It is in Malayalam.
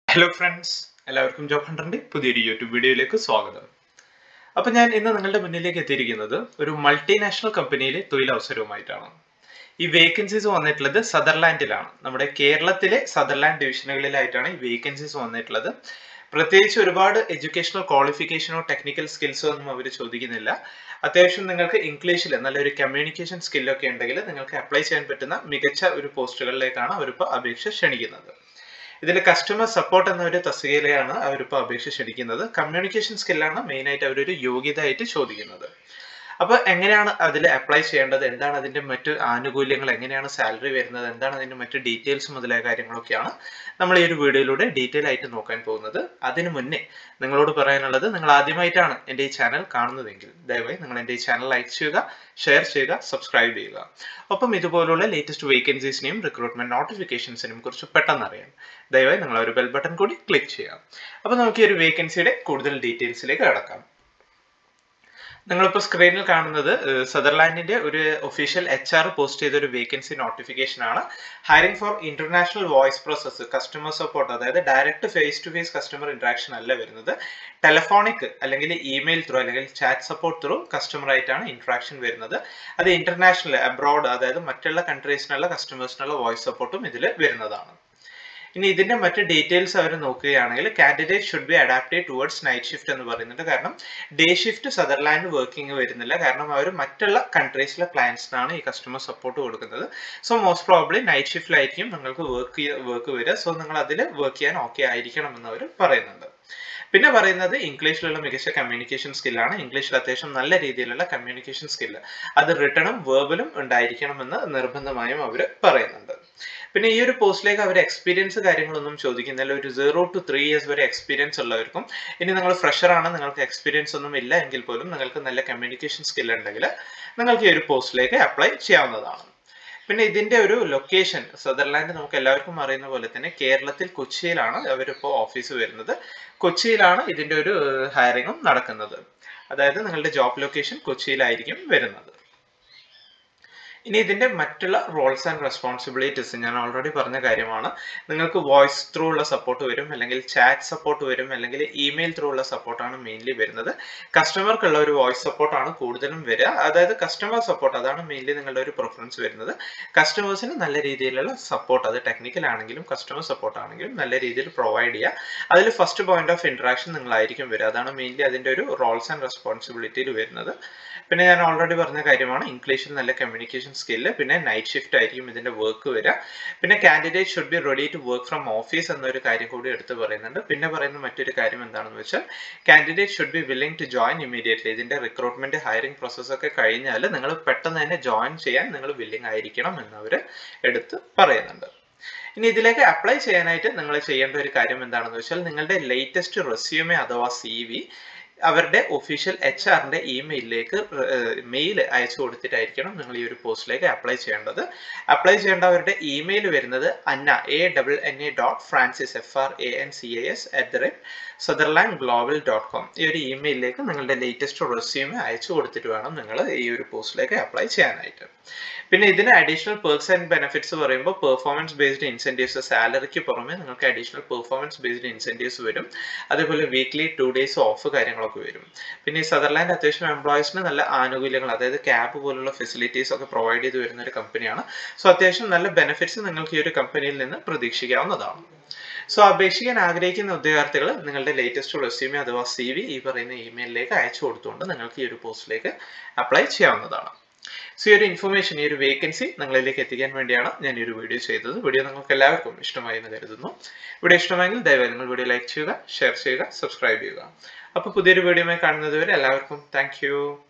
ഹലോ ഫ്രണ്ട്സ് എല്ലാവർക്കും ജോബ് ഹണ്ടറിന്റെ പുതിയൊരു യൂട്യൂബ് വീഡിയോയിലേക്ക് സ്വാഗതം അപ്പോൾ ഞാൻ ഇന്ന് നിങ്ങളുടെ മുന്നിലേക്ക് എത്തിയിരിക്കുന്നത് ഒരു മൾട്ടിനാഷണൽ കമ്പനിയിലെ തൊഴിലവസരവുമായിട്ടാണ് ഈ വേക്കൻസീസ് വന്നിട്ടുള്ളത് സദർലാൻഡിലാണ് നമ്മുടെ കേരളത്തിലെ സദർലാൻഡ് ഡിവിഷനുകളിലായിട്ടാണ് ഈ വേക്കൻസീസ് വന്നിട്ടുള്ളത് പ്രത്യേകിച്ച് ഒരുപാട് എഡ്യൂക്കേഷണൽ ക്വാളിഫിക്കേഷനോ ടെക്നിക്കൽ സ്കിൽസോ ഒന്നും അവർ ചോദിക്കുന്നില്ല അത്യാവശ്യം നിങ്ങൾക്ക് ഇംഗ്ലീഷിൽ നല്ലൊരു കമ്മ്യൂണിക്കേഷൻ സ്കില്ലൊക്കെ ഉണ്ടെങ്കിൽ നിങ്ങൾക്ക് അപ്ലൈ ചെയ്യാൻ പറ്റുന്ന മികച്ച ഒരു പോസ്റ്റുകളിലേക്കാണ് അവരിപ്പോൾ അപേക്ഷ ക്ഷണിക്കുന്നത് ഇതിൽ കസ്റ്റമർ സപ്പോർട്ട് എന്ന ഒരു തസ്തികയിലെയാണ് അവരിപ്പോൾ അപേക്ഷ ക്ഷണിക്കുന്നത് കമ്മ്യൂണിക്കേഷൻ സ്കില്ലാണ് മെയിനായിട്ട് അവരൊരു യോഗ്യത ആയിട്ട് ചോദിക്കുന്നത് അപ്പോൾ എങ്ങനെയാണ് അതിൽ അപ്ലൈ ചെയ്യേണ്ടത് എന്താണ് അതിൻ്റെ മറ്റ് ആനുകൂല്യങ്ങൾ എങ്ങനെയാണ് സാലറി വരുന്നത് എന്താണ് അതിൻ്റെ മറ്റ് ഡീറ്റെയിൽസ് മുതലായ കാര്യങ്ങളൊക്കെയാണ് നമ്മൾ ഈ ഒരു വീഡിയോയിലൂടെ ഡീറ്റെയിൽ ആയിട്ട് നോക്കാൻ പോകുന്നത് അതിനു മുന്നേ നിങ്ങളോട് പറയാനുള്ളത് നിങ്ങൾ ആദ്യമായിട്ടാണ് എൻ്റെ ഈ ചാനൽ കാണുന്നതെങ്കിൽ ദയവായി നിങ്ങൾ എൻ്റെ ഈ ചാനൽ ലൈക്ക് ചെയ്യുക ഷെയർ ചെയ്യുക സബ്സ്ക്രൈബ് ചെയ്യുക ഒപ്പം ഇതുപോലുള്ള ലേറ്റസ്റ്റ് വേക്കൻസീസിനെയും റിക്രൂട്ട്മെന്റ് നോട്ടിഫിക്കേഷൻസിനെയും കുറിച്ച് പെട്ടെന്ന് അറിയാൻ ദയവായി നിങ്ങൾ ഒരു ബെൽ ബട്ടൺ കൂടി ക്ലിക്ക് ചെയ്യാം അപ്പോൾ നമുക്ക് ഈ ഒരു വേക്കൻസിയുടെ കൂടുതൽ ഡീറ്റെയിൽസിലേക്ക് കടക്കാം നിങ്ങളിപ്പോൾ സ്ക്രീനിൽ കാണുന്നത് സദർലാൻഡിന്റെ ഒരു ഒഫീഷ്യൽ എച്ച് ആർ പോസ്റ്റ് ചെയ്ത ഒരു വേക്കൻസി നോട്ടിഫിക്കേഷൻ ആണ് hiring for international voice process customer support അതായത് direct face to face customer interaction അല്ല വരുന്നത് ടെലഫോണിക് അല്ലെങ്കിൽ ഇമെയിൽ ത്രൂ അല്ലെങ്കിൽ ചാറ്റ് സപ്പോർട്ട് ത്രൂ കസ്റ്റമർ ആയിട്ടാണ് ഇന്ററാക്ഷൻ വരുന്നത് അത് ഇന്റർനാഷണൽ അബ്രോഡ് അതായത് മറ്റുള്ള കൺട്രീസിനുള്ള കസ്റ്റമേഴ്സിനുള്ള വോയിസ് സപ്പോർട്ടും ഇതിൽ വരുന്നതാണ് ഇനി ഇതിന്റെ മറ്റ് ഡീറ്റെയിൽസ് അവർ നോക്കുകയാണെങ്കിൽ candidate should be adapted towards night shift എന്ന് പറയുന്നുണ്ട് കാരണം ഡേ ഷിഫ്റ്റ് സദർലാൻഡ് വർക്കിംഗ് വരുന്നില്ല കാരണം അവർ മറ്റുള്ള കൺട്രീസിലെ ക്ലയൻസിനാണ് ഈ കസ്റ്റമർ സപ്പോർട്ട് കൊടുക്കുന്നത് സോ മോസ്റ്റ് പ്രോബ്ലി നൈറ്റ് ഷിഫ്റ്റിലായിരിക്കും നിങ്ങൾക്ക് വർക്ക് വർക്ക് വരിക സോ നിങ്ങൾ അതിൽ വർക്ക് ചെയ്യാൻ ഓക്കെ ആയിരിക്കണം എന്ന് അവർ പറയുന്നുണ്ട് പിന്നെ പറയുന്നത് ഇംഗ്ലീഷിലുള്ള മികച്ച കമ്മ്യൂണിക്കേഷൻ സ്കില്ലാണ് ഇംഗ്ലീഷിൽ അത്യാവശ്യം നല്ല രീതിയിലുള്ള കമ്മ്യൂണിക്കേഷൻ സ്കില്ല് അത് റിട്ടണും വേർബലും ഉണ്ടായിരിക്കണമെന്ന് നിർബന്ധമായും അവർ പറയുന്നുണ്ട് പിന്നെ ഈ ഒരു പോസ്റ്റിലേക്ക് അവർ എക്സ്പീരിയൻസ് കാര്യങ്ങളൊന്നും ചോദിക്കുന്നില്ല ഒരു സീറോ ടു ത്രീ ഇയേഴ്സ് വരെ എക്സ്പീരിയൻസ് ഉള്ളവർക്കും ഇനി നിങ്ങൾ ഫ്രഷർ ആണ് നിങ്ങൾക്ക് എക്സ്പീരിയൻസ് ഒന്നും ഇല്ല എങ്കിൽ പോലും നിങ്ങൾക്ക് നല്ല കമ്മ്യൂണിക്കേഷൻ സ്കിൽ ഉണ്ടെങ്കിൽ നിങ്ങൾക്ക് ഈ ഒരു പോസ്റ്റിലേക്ക് അപ്ലൈ ചെയ്യാവുന്നതാണ് പിന്നെ ഇതിന്റെ ഒരു ലൊക്കേഷൻ സദർലാൻഡ് നമുക്ക് എല്ലാവർക്കും അറിയുന്ന പോലെ തന്നെ കേരളത്തിൽ കൊച്ചിയിലാണ് അവരിപ്പോൾ ഓഫീസ് വരുന്നത് കൊച്ചിയിലാണ് ഇതിന്റെ ഒരു ഹയറിങ്ങും നടക്കുന്നത് അതായത് നിങ്ങളുടെ ജോബ് ലൊക്കേഷൻ കൊച്ചിയിലായിരിക്കും വരുന്നത് ഇനി ഇതിന്റെ മറ്റുള്ള റോൾസ് ആൻഡ് റെസ്പോൺസിബിലിറ്റീസ് ഞാൻ ഓൾറെഡി പറഞ്ഞ കാര്യമാണ് നിങ്ങൾക്ക് വോയിസ് ത്രൂ ഉള്ള സപ്പോർട്ട് വരും അല്ലെങ്കിൽ ചാറ്റ് സപ്പോർട്ട് വരും അല്ലെങ്കിൽ ഇമെയിൽ ത്രൂ ഉള്ള സപ്പോർട്ടാണ് മെയിൻലി വരുന്നത് കസ്റ്റമർക്കുള്ള ഒരു വോയിസ് സപ്പോർട്ടാണ് കൂടുതലും വരിക അതായത് കസ്റ്റമർ സപ്പോർട്ട് അതാണ് മെയിൻലി നിങ്ങളുടെ ഒരു പ്രിഫറൻസ് വരുന്നത് കസ്റ്റമേഴ്സിന് നല്ല രീതിയിലുള്ള സപ്പോർട്ട് അത് ടെക്നിക്കൽ ആണെങ്കിലും കസ്റ്റമർ സപ്പോർട്ട് ആണെങ്കിലും നല്ല രീതിയിൽ പ്രൊവൈഡ് ചെയ്യുക അതിൽ ഫസ്റ്റ് പോയിന്റ് ഓഫ് ഇന്ററാക്ഷൻ നിങ്ങളായിരിക്കും വരിക അതാണ് മെയിൻലി അതിന്റെ ഒരു റോൾസ് ആൻഡ് റെസ്പോൺസിബിലിറ്റിയിൽ വരുന്നത് പിന്നെ ഞാൻ ഓൾറെഡി പറഞ്ഞ കാര്യമാണ് ഇംഗ്ലീഷിൽ നല്ല കമ്മ്യൂണിക്കേഷൻ സ്കില്ല് പിന്നെ നൈറ്റ് ഷിഫ്റ്റ് ആയിരിക്കും ഇതിന്റെ വർക്ക് വരിക പിന്നെ candidate should be ready to work from office എന്നൊരു കാര്യം കൂടി എടുത്ത് പറയുന്നുണ്ട് പിന്നെ പറയുന്ന മറ്റൊരു കാര്യം എന്താണെന്ന് വെച്ചാൽ candidate should be willing to join immediately ഇതിന്റെ റിക്രൂട്ട്മെന്റ് ഹയറിംഗ് പ്രോസസ് ഒക്കെ കഴിഞ്ഞാൽ നിങ്ങൾ പെട്ടെന്ന് തന്നെ ജോയിൻ ചെയ്യാൻ നിങ്ങൾ വില്ലിംഗ് ആയിരിക്കണം എന്ന് അവർ എടുത്ത് പറയുന്നുണ്ട് ഇനി ഇതിലേക്ക് അപ്ലൈ ചെയ്യാനായിട്ട് നിങ്ങൾ ചെയ്യേണ്ട ഒരു കാര്യം എന്താണെന്ന് വെച്ചാൽ നിങ്ങളുടെ ലേറ്റസ്റ്റ് റെസ്യൂമെ അഥവാ സി വി അവരുടെ ഒഫീഷ്യൽ എച്ച് ആറിന്റെ ഇമെയിലിലേക്ക് മെയിൽ അയച്ചു കൊടുത്തിട്ടായിരിക്കണം നിങ്ങൾ ഈ ഒരു പോസ്റ്റിലേക്ക് അപ്ലൈ ചെയ്യേണ്ടത് അപ്ലൈ ചെയ്യേണ്ട അവരുടെ ഇമെയിൽ വരുന്നത് Anna A double N A dot Francis F R A N C I S at the rate Sutherland global dot com ഈ ഒരു ഇമെയിലിലേക്ക് നിങ്ങളുടെ ലേറ്റസ്റ്റ് റെസ്യൂമെ അയച്ചു കൊടുത്തിട്ട് വേണം നിങ്ങൾ ഈ ഒരു പോസ്റ്റിലേക്ക് അപ്ലൈ ചെയ്യാനായിട്ട് പിന്നെ ഇതിന് അഡീഷണൽ പേഴ്സ് ആൻഡ് ബെനിഫിറ്റ്സ് പറയുമ്പോൾ പെർഫോമൻസ് ബേസ്ഡ് ഇൻസെൻറ്റീവ്സ് സാലറിക്ക് പുറമെ നിങ്ങൾക്ക് അഡീഷണൽ പെർഫോമൻസ് ബേസ്ഡ് ഇൻസെൻറ്റീവ്സ് വരും അതേപോലെ വീക്ക്ലി ടു ഡേയ്സ് ഓഫ് കാര്യങ്ങളൊക്കെ വരും പിന്നെ ഈ സദർലാൻഡ് അത്യാവശ്യം എംപ്ലോയീസിന് നല്ല ആനുകൂല്യങ്ങൾ അതായത് ക്യാബ് പോലുള്ള ഫെസിലിറ്റീസ് ഒക്കെ പ്രൊവൈഡ് ചെയ്ത് വരുന്ന ഒരു കമ്പനിയാണ് സോ അത്യാവശ്യം നല്ല ബെനിഫിറ്റ്സ് നിങ്ങൾക്ക് ഈ ഒരു കമ്പനിയിൽ നിന്ന് പ്രതീക്ഷിക്കാവുന്നതാണ് സോ അപേക്ഷിക്കാൻ ആഗ്രഹിക്കുന്ന ഉദ്യോഗാർത്ഥികൾ നിങ്ങളുടെ ലേറ്റസ്റ്റ് റെസ്യൂമെ അഥവാ സി വി ഈ പറയുന്ന ഇമെയിലിലേക്ക് അയച്ചു കൊടുത്തുകൊണ്ട് നിങ്ങൾക്ക് ഈ ഒരു പോസ്റ്റിലേക്ക് അപ്ലൈ ചെയ്യാവുന്നതാണ് സോ ഈ ഒരു ഇൻഫർമേഷൻ ഈ ഒരു വേക്കൻസി നിങ്ങളിലേക്ക് എത്തിക്കാൻ വേണ്ടിയാണ് ഞാൻ ഈ ഒരു വീഡിയോ ചെയ്തത് വീഡിയോ നിങ്ങൾക്ക് എല്ലാവർക്കും ഇഷ്ടമായി എന്ന് കരുതുന്നു വീഡിയോ ഇഷ്ടമായെങ്കിൽ ദയവായി നിങ്ങൾ വീഡിയോ ലൈക്ക് ചെയ്യുക ഷെയർ ചെയ്യുക സബ്സ്ക്രൈബ് ചെയ്യുക അപ്പോൾ പുതിയൊരു വീഡിയോയുമായി കാണുന്നത് വരെ എല്ലാവർക്കും താങ്ക്